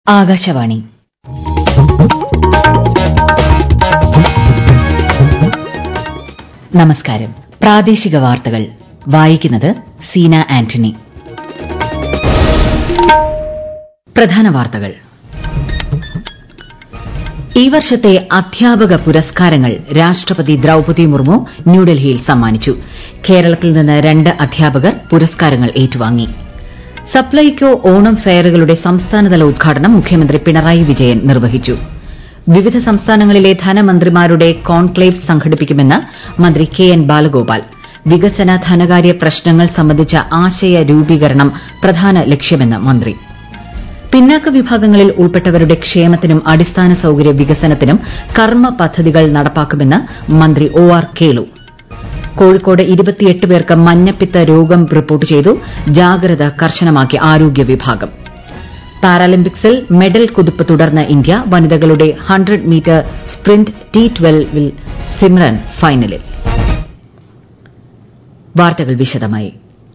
ആകാശവാണി നമസ്കാരം പ്രാദേശിക വാർത്തകൾ വായിക്കുന്നത് സീന ആന്റണി പ്രധാന വാർത്തകൾ ഈ വർഷത്തെ അധ്യാപക പുരസ്കാരങ്ങൾ രാഷ്ട്രപതി ദ്രൌപദി മുർമു ന്യൂഡൽഹിയിൽ സമ്മാനിച്ചു കേരളത്തിൽ നിന്ന് രണ്ട് അധ്യാപകർ പുരസ്കാരങ്ങൾ ഏറ്റുവാങ്ങി സപ്ലൈകോ ഓണം ഫെയറുകളുടെ സംസ്ഥാനതല ഉദ്ഘാടനം മുഖ്യമന്ത്രി പിണറായി വിജയൻ നിർവഹിച്ചു വിവിധ സംസ്ഥാനങ്ങളിലെ ധനമന്ത്രിമാരുടെ കോൺക്ലേവ് സംഘടിപ്പിക്കുമെന്ന് മന്ത്രി കെ എൻ ബാലഗോപാൽ വികസന ധനകാര്യ പ്രശ്നങ്ങൾ സംബന്ധിച്ച ആശയ രൂപീകരണം പ്രധാന ലക്ഷ്യമെന്ന് മന്ത്രി പിന്നാക്ക വിഭാഗങ്ങളിൽ ഉൾപ്പെട്ടവരുടെ ക്ഷേമത്തിനും അടിസ്ഥാന സൌകര്യ വികസനത്തിനും കർമ്മ പദ്ധതികൾ നടപ്പാക്കുമെന്ന് മന്ത്രി ഒ ആർ കേളു കോഴിക്കോട് ഇരുപത്തിയെട്ട് പേർക്ക് മഞ്ഞപ്പിത്ത രോഗം റിപ്പോർട്ട് ചെയ്തു ജാഗ്രത കർശനമാക്കി ആരോഗ്യ വിഭാഗം പാരാലിമ്പിക്സിൽ മെഡൽ കുതിപ്പ് തുടർന്ന് ഇന്ത്യ വനിതകളുടെ ഹൺഡ്രഡ് മീറ്റർ സ്പ്രിന്റ് ടി ട്വൽവിൽ സിമ്രൻ ഫൈനലിൽ വാർത്തകൾ വിശദമായി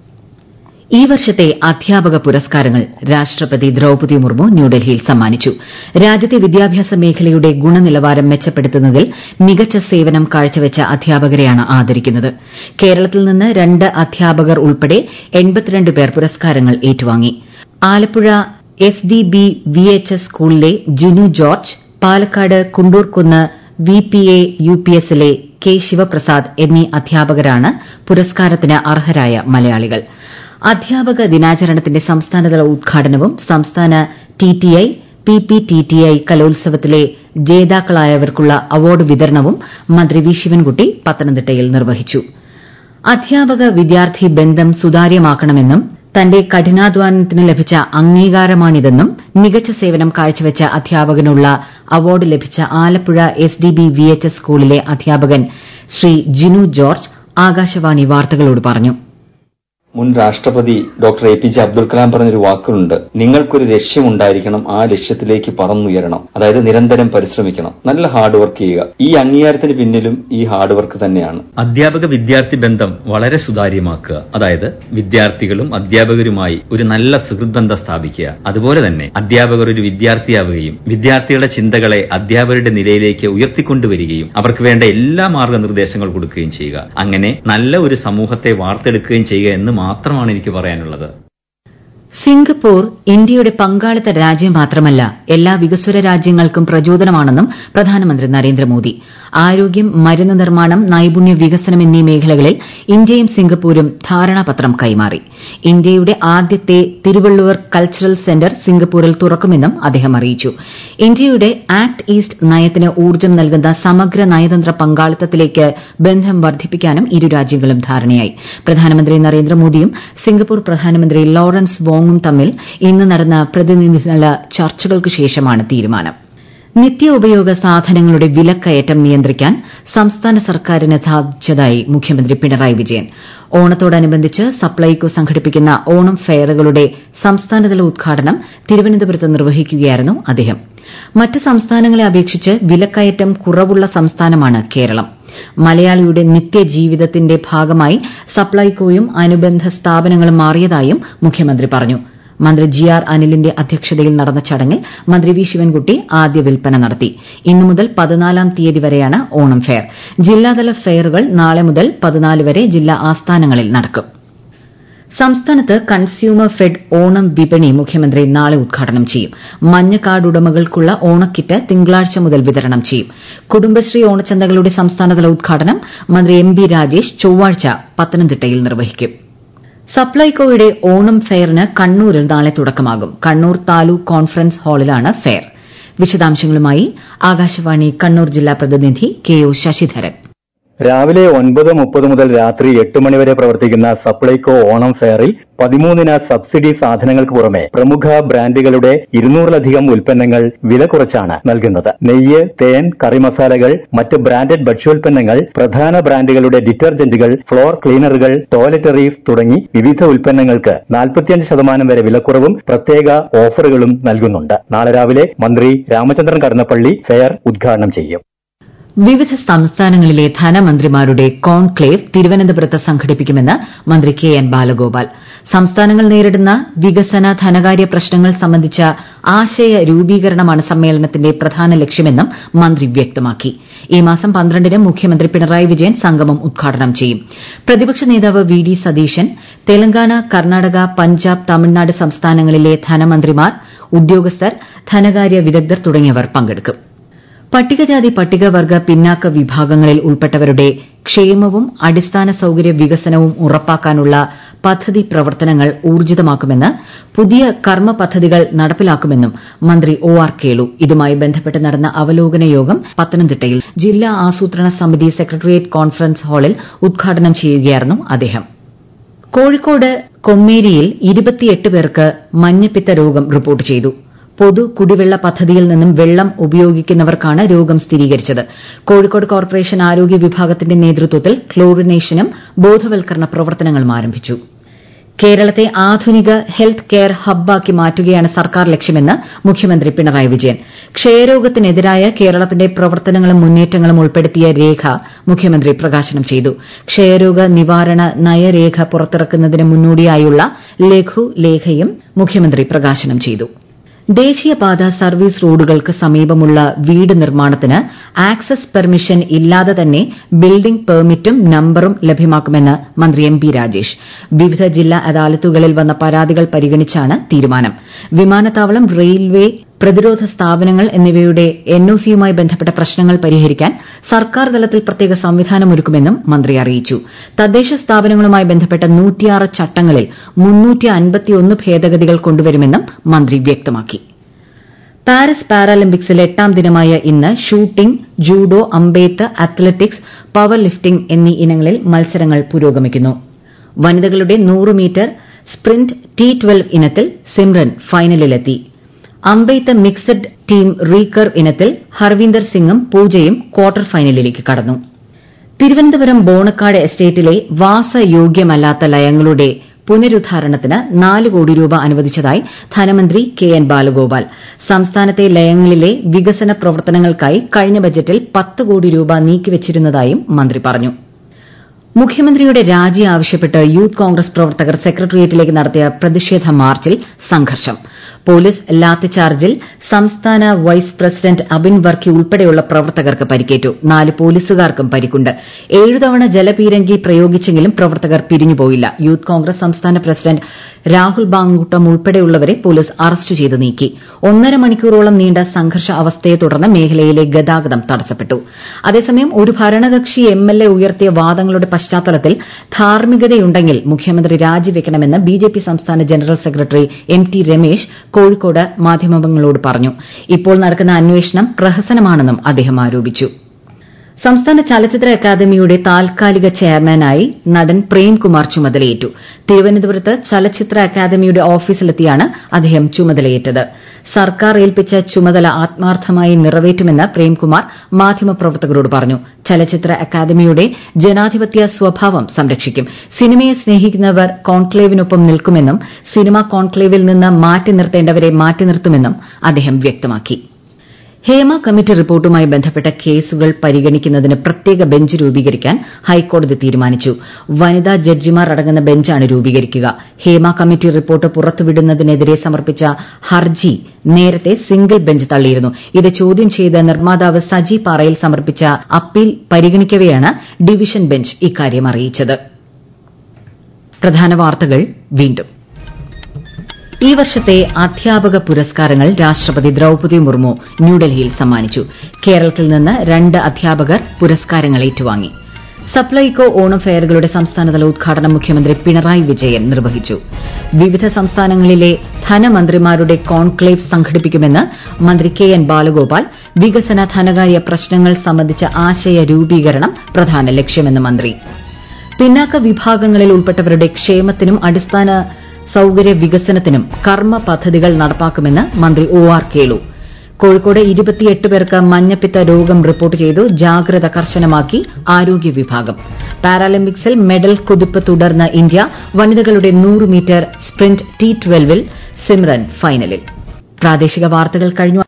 ഈ വർഷത്തെ അധ്യാപക പുരസ്കാരങ്ങൾ രാഷ്ട്രപതി ദ്രൌപദി മുർമു ന്യൂഡൽഹിയിൽ സമ്മാനിച്ചു രാജ്യത്തെ വിദ്യാഭ്യാസ മേഖലയുടെ ഗുണനിലവാരം മെച്ചപ്പെടുത്തുന്നതിൽ മികച്ച സേവനം കാഴ്ചവച്ച അധ്യാപകരെയാണ് ആദരിക്കുന്നത് കേരളത്തിൽ നിന്ന് രണ്ട് അധ്യാപകർ ഉൾപ്പെടെ പേർ പുരസ്കാരങ്ങൾ ഏറ്റുവാങ്ങി Alappuzha S D B V H S സ്കൂളിലെ Jinu George Palakkad Kundurkunnu V P A U P എസിലെ കെ ശിവപ്രസാദ് എന്നീ അധ്യാപകരാണ് പുരസ്കാരത്തിന് അർഹരായ മലയാളികൾ അധ്യാപക ദിനാചരണത്തിന്റെ സംസ്ഥാനതല ഉദ്ഘാടനവും സംസ്ഥാന ടിടിഐ പിപിടിടിഐ കലോത്സവത്തിലെ ജേതാക്കളായവർക്കുള്ള അവാർഡ് വിതരണവും മന്ത്രി വി ശിവൻകുട്ടി പത്തനംതിട്ടയിൽ നിർവഹിച്ചു അധ്യാപക വിദ്യാർത്ഥി ബന്ധം സുതാര്യമാക്കണമെന്നും തന്റെ കഠിനാധ്വാനത്തിന് ലഭിച്ച അംഗീകാരമാണിതെന്നും മികച്ച സേവനം കാഴ്ചവച്ച അധ്യാപകനുള്ള അവാർഡ് ലഭിച്ച Alappuzha S D B V H S സ്കൂളിലെ അധ്യാപകൻ ശ്രീ ജിനു ജോർജ് ആകാശവാണി വാർത്തകളോട് പറഞ്ഞു മുൻ രാഷ്ട്രപതി doctor A P J Abdul Kalam പറഞ്ഞൊരു വാക്കുണ്ട് നിങ്ങൾക്കൊരു ലക്ഷ്യമുണ്ടായിരിക്കണം ആ ലക്ഷ്യത്തിലേക്ക് പറന്നുയരണം അതായത് നിരന്തരം പരിശ്രമിക്കണം നല്ല ഹാർഡ് വർക്ക് ചെയ്യുക ഈ അംഗീകാരത്തിന് പിന്നിലും ഈ ഹാർഡ് വർക്ക് തന്നെയാണ് അധ്യാപക വിദ്യാർത്ഥി ബന്ധം വളരെ സുതാര്യമാക്കുക അതായത് വിദ്യാർത്ഥികളും അധ്യാപകരുമായി ഒരു നല്ല സുഹൃത്ത് ബന്ധം സ്ഥാപിക്കുക അതുപോലെ തന്നെ അധ്യാപകർ ഒരു വിദ്യാർത്ഥിയാവുകയും വിദ്യാർത്ഥികളുടെ ചിന്തകളെ അധ്യാപകരുടെ നിലയിലേക്ക് ഉയർത്തിക്കൊണ്ടുവരികയും അവർക്ക് വേണ്ട എല്ലാ മാർഗനിർദ്ദേശങ്ങൾ കൊടുക്കുകയും ചെയ്യുക അങ്ങനെ നല്ല ഒരു സമൂഹത്തെ വാർത്തെടുക്കുകയും ചെയ്യുക എന്ന് മാത്രമാണ് എനിക്ക് പറയാനുള്ളത് സിംഗപ്പൂർ ഇന്ത്യയുടെ പങ്കാളിത്ത രാജ്യം മാത്രമല്ല എല്ലാ വികസ്വര രാജ്യങ്ങൾക്കും പ്രചോദനമാണെന്നും പ്രധാനമന്ത്രി നരേന്ദ്രമോദി ആരോഗ്യം മരുന്ന് നിർമ്മാണം നൈപുണ്യ വികസനം എന്നീ മേഖലകളിൽ ഇന്ത്യയും സിംഗപ്പൂരും ധാരണാപത്രം കൈമാറി ഇന്ത്യയുടെ ആദ്യത്തെ തിരുവള്ളുവർ കൾച്ചറൽ സെന്റർ സിംഗപ്പൂരിൽ തുറക്കുമെന്നും അദ്ദേഹം അറിയിച്ചു ഇന്ത്യയുടെ ആക്ട് ഈസ്റ്റ് നയത്തിന് ഊർജ്ജം നൽകുന്ന സമഗ്ര നയതന്ത്ര പങ്കാളിത്തത്തിലേക്ക് ബന്ധം വർദ്ധിപ്പിക്കാനും ഇരു രാജ്യങ്ങളും ധാരണയായി പ്രധാനമന്ത്രി നരേന്ദ്രമോദിയും സിംഗപ്പൂർ പ്രധാനമന്ത്രി ലോറൻസ് വോങ്ങും തമ്മിൽ ഇന്ന് നടന്ന പ്രതിനിധിതല ചർച്ചകൾക്ക് ശേഷമാണ് തീരുമാനം നിത്യോപയോഗ സാധനങ്ങളുടെ വിലക്കയറ്റം നിയന്ത്രിക്കാൻ സംസ്ഥാന സർക്കാരിന് സാധിച്ചതായി മുഖ്യമന്ത്രി പിണറായി വിജയൻ ഓണത്തോടനുബന്ധിച്ച് സപ്ലൈകോ സംഘടിപ്പിക്കുന്ന ഓണം ഫെയറുകളുടെ സംസ്ഥാനതല ഉദ്ഘാടനം തിരുവനന്തപുരത്ത് നിർവഹിക്കുകയായിരുന്നു അദ്ദേഹം മറ്റ് സംസ്ഥാനങ്ങളെ അപേക്ഷിച്ച് വിലക്കയറ്റം കുറവുള്ള സംസ്ഥാനമാണ് കേരളം മലയാളിയുടെ നിത്യജീവിതത്തിന്റെ ഭാഗമായി സപ്ലൈകോയും അനുബന്ധ സ്ഥാപനങ്ങളും മാറിയതായും മുഖ്യമന്ത്രി പറഞ്ഞു മന്ത്രി ജി ആർ അനിലിന്റെ അധ്യക്ഷതയിൽ നടന്ന ചടങ്ങിൽ മന്ത്രി വി ശിവൻകുട്ടി ആദ്യ വിൽപ്പന നടത്തി ഇന്നു മുതൽ പതിനാലാം തീയതി വരെയാണ് ഓണം ഫെയർ ജില്ലാതല ഫെയറുകൾ നാളെ മുതൽ പതിനാല് വരെ ജില്ലാ ആസ്ഥാനങ്ങളിൽ നടക്കും സംസ്ഥാനത്ത് കൺസ്യൂമർ ഫെഡ് ഓണം വിപണി മുഖ്യമന്ത്രി നാളെ ഉദ്ഘാടനം ചെയ്യും മഞ്ഞ കാർഡ് ഉടമകൾക്കുള്ള ഓണക്കിറ്റ് തിങ്കളാഴ്ച മുതൽ വിതരണം ചെയ്യും കുടുംബശ്രീ ഓണച്ചന്തകളുടെ സംസ്ഥാനതല ഉദ്ഘാടനം മന്ത്രി എം ബി രാജേഷ് ചൊവ്വാഴ്ച പത്തനംതിട്ടയിൽ നിർവഹിക്കും സപ്ലൈകോയുടെ ഓണം ഫെയറിന് കണ്ണൂരിൽ നാളെ തുടക്കമാകും കണ്ണൂർ താലൂക്ക് കോൺഫറൻസ് ഹാളിലാണ് ഫെയർ വിശദാംശങ്ങളുമായി ആകാശവാണി കണ്ണൂർ ജില്ലാ പ്രതിനിധി കെ ഒ ശശിധരൻ രാവിലെ ഒൻപത് മുപ്പത് മുതൽ രാത്രി എട്ട് മണിവരെ പ്രവർത്തിക്കുന്ന സപ്ലൈകോ ഓണം ഫെയറിൽ പതിമൂന്നിന സബ്സിഡി സാധനങ്ങൾക്ക് പുറമെ പ്രമുഖ ബ്രാൻഡുകളുടെ ഇരുന്നൂറിലധികം ഉൽപ്പന്നങ്ങൾ വില കുറച്ചാണ് നൽകുന്നത് നെയ്യ് തേൻ കറി മസാലകൾ മറ്റ് ബ്രാൻഡഡ് ഭക്ഷ്യോൽപ്പന്നങ്ങൾ പ്രധാന ബ്രാൻഡുകളുടെ ഡിറ്റർജന്റുകൾ ഫ്ലോർ ക്ലീനറുകൾ ടോയ്ലറ്ററീസ് തുടങ്ങി വിവിധ ഉൽപ്പന്നങ്ങൾക്ക് നാൽപ്പത്തിയഞ്ച് ശതമാനം വരെ വിലക്കുറവും പ്രത്യേക ഓഫറുകളും നൽകുന്നുണ്ട് നാളെ രാവിലെ മന്ത്രി രാമചന്ദ്രൻ കടന്നപ്പള്ളി ഫെയർ ഉദ്ഘാടനം ചെയ്യും വിവിധ സംസ്ഥാനങ്ങളിലെ ധനമന്ത്രിമാരുടെ കോൺക്ലേവ് തിരുവനന്തപുരത്ത് സംഘടിപ്പിക്കുമെന്ന് മന്ത്രി കെ എൻ ബാലഗോപാൽ സംസ്ഥാനങ്ങൾ നേരിടുന്ന വികസന ധനകാര്യ പ്രശ്നങ്ങൾ സംബന്ധിച്ച ആശയ രൂപീകരണമാണ് സമ്മേളനത്തിന്റെ പ്രധാന ലക്ഷ്യമെന്നും മന്ത്രി വ്യക്തമാക്കി ഈ മാസം പന്ത്രണ്ടിന് മുഖ്യമന്ത്രി പിണറായി വിജയൻ സംഗമം ഉദ്ഘാടനം ചെയ്യും പ്രതിപക്ഷ നേതാവ് വി ഡി സതീശൻ തെലങ്കാന കർണാടക പഞ്ചാബ് തമിഴ്നാട് സംസ്ഥാനങ്ങളിലെ ധനമന്ത്രിമാർ ഉദ്യോഗസ്ഥർ ധനകാര്യ വിദഗ്ധർ തുടങ്ങിയവർ പങ്കെടുക്കും പട്ടികജാതി പട്ടികവർഗ പിന്നാക്ക വിഭാഗങ്ങളിൽ ഉൾപ്പെട്ടവരുടെ ക്ഷേമവും അടിസ്ഥാന സൌകര്യ വികസനവും ഉറപ്പാക്കാനുള്ള പദ്ധതി പ്രവർത്തനങ്ങൾ ഊർജിതമാക്കുമെന്ന് പുതിയ കർമ്മ പദ്ധതികൾ നടപ്പിലാക്കുമെന്നും മന്ത്രി ഒ ആർ കേളു ഇതുമായി ബന്ധപ്പെട്ട് നടന്ന അവലോകന യോഗം പത്തനംതിട്ടയിൽ ജില്ലാ ആസൂത്രണ സമിതി സെക്രട്ടേറിയറ്റ് കോൺഫറൻസ് ഹാളിൽ ഉദ്ഘാടനം ചെയ്യുകയായിരുന്നു അദ്ദേഹം കോഴിക്കോട് കൊമ്മേരിയിൽ ഇരുപത്തിയെട്ട് പേർക്ക് മഞ്ഞപ്പിത്ത രോഗം റിപ്പോർട്ട് ചെയ്തു പൊതു കുടിവെള്ള പദ്ധതിയിൽ നിന്നും വെള്ളം ഉപയോഗിക്കുന്നവർക്കാണ് രോഗം സ്ഥിരീകരിച്ചത് കോഴിക്കോട് കോർപ്പറേഷൻ ആരോഗ്യ വിഭാഗത്തിന്റെ നേതൃത്വത്തിൽ ക്ലോറിനേഷനും ബോധവൽക്കരണ പ്രവർത്തനങ്ങളും ആരംഭിച്ചു കേരളത്തെ ആധുനിക ഹെൽത്ത് കെയർ ഹബ്ബാക്കി മാറ്റുകയാണ് സർക്കാർ ലക്ഷ്യമെന്ന് മുഖ്യമന്ത്രി പിണറായി വിജയൻ ക്ഷയരോഗത്തിനെതിരായ കേരളത്തിന്റെ പ്രവർത്തനങ്ങളും മുന്നേറ്റങ്ങളും ഉൾപ്പെടുത്തിയ രേഖ മുഖ്യമന്ത്രി പ്രകാശനം ചെയ്തു ക്ഷയരോഗ നിവാരണ നയരേഖ പുറത്തിറക്കുന്നതിന് മുന്നോടിയായുള്ള ലഘുലേഖയും മുഖ്യമന്ത്രി പ്രകാശനം ചെയ്തു ദേശീയപാത സർവീസ് റോഡുകൾക്ക് സമീപമുള്ള വീട് നിർമ്മാണത്തിന് ആക്സസ് പെർമിഷൻ ഇല്ലാതെ തന്നെ ബിൽഡിംഗ് പെർമിറ്റും നമ്പറും ലഭ്യമാക്കുമെന്ന് മന്ത്രി എം പി രാജേഷ് വിവിധ ജില്ലാ അദാലത്തുകളിൽ വന്ന പരാതികൾ പരിഗണിച്ചാണ് തീരുമാനം വിമാനത്താവളം റെയിൽവേ പ്രതിരോധ സ്ഥാപനങ്ങൾ എന്നിവയുടെ എൻഒസിയുമായി ബന്ധപ്പെട്ട പ്രശ്നങ്ങൾ പരിഹരിക്കാൻ സർക്കാർ തലത്തിൽ പ്രത്യേക സംവിധാനമൊരുക്കുമെന്നും മന്ത്രി അറിയിച്ചു തദ്ദേശ സ്ഥാപനങ്ങളുമായി ബന്ധപ്പെട്ട നൂറ്റിയാറ് ചട്ടങ്ങളിൽ ഭേദഗതികൾ കൊണ്ടുവരുമെന്നും മന്ത്രി വ്യക്തമാക്കി പാരീസ് പാരാലിമ്പിക്സിൽ എട്ടാം ദിനമായ ഇന്ന് ഷൂട്ടിംഗ് ജൂഡോ അമ്പെയ്ത്ത് അത്ലറ്റിക്സ് പവർ ലിഫ്റ്റിംഗ് എന്നീ ഇനങ്ങളിൽ മത്സരങ്ങൾ പുരോഗമിക്കുന്നു വനിതകളുടെ നൂറ് മീറ്റർ സ്പ്രിന്റ് ടി ട്വൽവ് ഇനത്തിൽ സിമ്രൻ ഫൈനലിലെത്തി അമ്പെയ്ത്ത് മിക്സഡ് ടീം റീകർവ് ഇനത്തിൽ ഹർവീന്ദർ സിംഗും പൂജയും ക്വാർട്ടർ ഫൈനലിലേക്ക് കടന്നു തിരുവനന്തപുരം ബോണക്കാട് എസ്റ്റേറ്റിലെ വാസയോഗ്യമല്ലാത്ത ലയങ്ങളുടെ പുനരുദ്ധാരണത്തിന് നാല് കോടി രൂപ അനുവദിച്ചതായി ധനമന്ത്രി കെ എൻ ബാലഗോപാൽ സംസ്ഥാനത്തെ ലയങ്ങളിലെ വികസന പ്രവർത്തനങ്ങൾക്കായി കഴിഞ്ഞ ബജറ്റിൽ പത്ത് കോടി രൂപ നീക്കിവച്ചിരുന്നതായും മന്ത്രി പറഞ്ഞു മുഖ്യമന്ത്രിയുടെ രാജി ആവശ്യപ്പെട്ട് യൂത്ത് കോൺഗ്രസ് പ്രവർത്തകർ സെക്രട്ടേറിയറ്റിലേക്ക് നടത്തിയ പ്രതിഷേധ മാർച്ചിൽ സംഘർഷം പോലീസ് ലാത്തിചാർജിൽ സംസ്ഥാന വൈസ് പ്രസിഡന്റ് അബിൻ വർക്കി ഉൾപ്പെടെയുള്ള പ്രവർത്തകർക്ക് പരിക്കേറ്റു നാല് പോലീസുകാർക്കും പരിക്കുണ്ട് ഏഴു തവണ ജലപീരങ്കി പ്രയോഗിച്ചെങ്കിലും പ്രവർത്തകർ പിരിഞ്ഞുപോയില്ല യൂത്ത് കോൺഗ്രസ് സംസ്ഥാന പ്രസിഡന്റ് രാഹുൽ ബാങ്കുട്ടം ഉൾപ്പെടെയുള്ളവരെ പോലീസ് അറസ്റ്റ് ചെയ്ത് നീക്കി ഒന്നര മണിക്കൂറോളം നീണ്ട സംഘർഷ അവസ്ഥയെ തുടർന്ന് മേഖലയിലെ ഗതാഗതം തടസ്സപ്പെട്ടു അതേസമയം ഒരു ഭരണകക്ഷി എംഎൽഎ ഉയർത്തിയ വാദങ്ങളുടെ പശ്ചാത്തലത്തിൽ ധാർമ്മികതയുണ്ടെങ്കിൽ മുഖ്യമന്ത്രി രാജിവെക്കണമെന്ന് ബിജെപി സംസ്ഥാന general secretary M T Ramesh Kozhikode മാധ്യമങ്ങളോട് പറഞ്ഞു ഇപ്പോൾ നടക്കുന്ന അന്വേഷണം പ്രഹസനമാണെന്നും അദ്ദേഹം ആരോപിച്ചു സംസ്ഥാന ചലച്ചിത്ര അക്കാദമിയുടെ താൽക്കാലിക ചെയർമാനായി നടൻ പ്രേംകുമാർ ചുമതലയേറ്റു തിരുവനന്തപുരത്ത് ചലച്ചിത്ര അക്കാദമിയുടെ ഓഫീസിലെത്തിയാണ് അദ്ദേഹം ചുമതലയേറ്റത് സർക്കാർ ഏൽപ്പിച്ച ചുമതല ആത്മാർത്ഥമായി നിറവേറ്റുമെന്ന് പ്രേംകുമാർ മാധ്യമപ്രവർത്തകരോട് പറഞ്ഞു ചലച്ചിത്ര അക്കാദമിയുടെ ജനാധിപത്യ സ്വഭാവം സംരക്ഷിക്കും സിനിമയെ സ്നേഹിക്കുന്നവർ കോൺക്ലേവിനൊപ്പം നിൽക്കുമെന്നും സിനിമ കോൺക്ലേവിൽ നിന്ന് മാറ്റി നിർത്തേണ്ടവരെ മാറ്റി നിർത്തുമെന്നും അദ്ദേഹം വ്യക്തമാക്കി ഹേമ കമ്മിറ്റി റിപ്പോർട്ടുമായി ബന്ധപ്പെട്ട കേസുകൾ പരിഗണിക്കുന്നതിന് പ്രത്യേക ബെഞ്ച് രൂപീകരിക്കാൻ ഹൈക്കോടതി തീരുമാനിച്ചു വനിതാ ജഡ്ജിമാർ അടങ്ങുന്ന ബെഞ്ചാണ് രൂപീകരിക്കുക ഹേമ കമ്മിറ്റി റിപ്പോർട്ട് പുറത്തുവിടുന്നതിനെതിരെ സമർപ്പിച്ച ഹർജി നേരത്തെ സിംഗിൾ ബെഞ്ച് തള്ളിയിരുന്നു ഇത് ചോദ്യം ചെയ്ത് നിർമ്മാതാവ് സജി പാറയിൽ സമർപ്പിച്ച അപ്പീൽ പരിഗണിക്കവെയാണ് ഡിവിഷൻ ബെഞ്ച് ഇക്കാര്യം അറിയിച്ചത് പ്രധാന വാർത്തകൾ വീണ്ടും ഈ വർഷത്തെ അധ്യാപക പുരസ്കാരങ്ങൾ രാഷ്ട്രപതി ദ്രൌപദി മുർമു ന്യൂഡൽഹിയിൽ സമ്മാനിച്ചു കേരളത്തിൽ നിന്ന് രണ്ട് അധ്യാപകർ പുരസ്കാരങ്ങൾ ഏറ്റുവാങ്ങി സപ്ലൈകോ ഓണം ഫെയറുകളുടെ സംസ്ഥാനതല ഉദ്ഘാടനം മുഖ്യമന്ത്രി പിണറായി വിജയൻ നിർവഹിച്ചു വിവിധ സംസ്ഥാനങ്ങളിലെ ധനമന്ത്രിമാരുടെ കോൺക്ലേവ് സംഘടിപ്പിക്കുമെന്ന് മന്ത്രി കെ എൻ ബാലഗോപാൽ വികസന ധനകാര്യ പ്രശ്നങ്ങൾ സംബന്ധിച്ച ആശയ രൂപീകരണം പ്രധാന ലക്ഷ്യമെന്ന് മന്ത്രി പിന്നാക്ക വിഭാഗങ്ങളിൽ ഉൾപ്പെട്ടവരുടെ ക്ഷേമത്തിനും അടിസ്ഥാന സൌകര്യ വികസനത്തിനും കർമ്മ പദ്ധതികൾ നടപ്പാക്കുമെന്ന് മന്ത്രി ഒ ആർ കേളു കോഴിക്കോട് ഇരുപത്തിയെട്ട് പേർക്ക് മഞ്ഞപ്പിത്ത രോഗം റിപ്പോർട്ട് ചെയ്തു ജാഗ്രത കർശനമാക്കി ആരോഗ്യ വിഭാഗം പാരാലിമ്പിക്സിൽ മെഡൽ കുതിപ്പ് തുടർന്ന് ഇന്ത്യ വനിതകളുടെ നൂറ് മീറ്റർ സ്പ്രിന്റ് ടി ട്വൽവിൽ സിമ്രൻ ഫൈനലിൽ പ്രാദേശിക വാർത്തകൾ കഴിഞ്ഞു